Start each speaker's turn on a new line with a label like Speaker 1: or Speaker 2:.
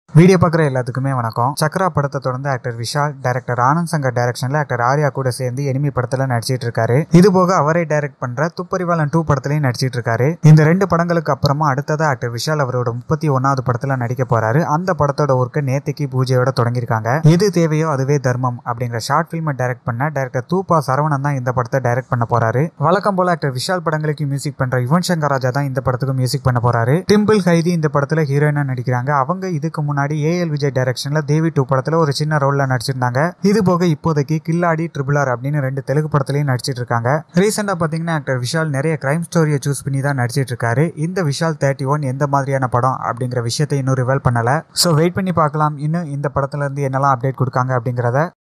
Speaker 1: video பார்க்குற எல்லாத்துக்குமே வணக்கம் சக்ரா படத்தை தொடர்ந்து ஆக்டர் விஷால் டைரக்டர் ஆனந்த் சங்கர் டைரக்ஷன்ல ஆக்டர் ஆர்யா கூட சேர்ந்து எனிமி படத்துல நடிச்சிட்டு இருக்காரு இது போக அவரே டைரக்ட் பண்ற துப்பறிவாளன் டூ படத்துலயும் நடிச்சிட்டு இருக்காரு இந்த ரெண்டு படங்களுக்கு அப்புறமா அடுத்ததா ஆக்டர் விஷால் அவரோட முப்பத்தி ஒன்னாவது படத்துல நடிக்க போறாரு அந்த படத்தோட ஒர்க்கை நேத்திக்கு பூஜையோட தொடங்கியிருக்காங்க எது தேவையோ அதுவே தர்மம் அப்படிங்கிற ஷார்ட் ஃபில்மை டைரக்ட் பண்ண டைரக்டர் தூபா சரவணன் தான் இந்த படத்தை டைரக்ட் பண்ண போறாரு வழக்கம் போல ஆக்டர் விஷால் படங்களுக்கு மியூசிக் பண்ற யுவன் சங்கர் ராஜா தான் இந்த படத்துக்கு மியூசிக் பண்ண போறாரு டிம்பிள் ஹைதி இந்த படத்துல ஹீரோயினா நடிக்கிறாங்க அவங்க இதுக்கு முன்னாடி ஏஎல் விஜய் டைரக்ஷன்ல தேவி டூ படத்துல ஒரு சின்ன ரோல்ல நடிச்சிருந்தாங்க இது போக இப்போதைக்கு கில்லாடி ட்ரிபிள் ஆர் அப்படின்னு ரெண்டு தெலுங்கு படத்துலயும் நடிச்சிட்டு இருக்காங்க ரீசெண்டா பாத்தீங்கன்னா ஆக்டர் விஷால் நிறைய கிரைம் ஸ்டோரியை சூஸ் பண்ணி தான் நடிச்சிட்டு இருக்காரு இந்த விஷால் தேர்ட்டி ஒன் எந்த மாதிரியான படம் அப்படிங்கிற விஷயத்தை இன்னும் ரிவல் பண்ணல ஸோ வெயிட் பண்ணி பார்க்கலாம் இன்னும் இந்த படத்துல இருந்து என்னெல்லாம் அப்டேட் கொடுக்காங்க அப்படிங்கிறத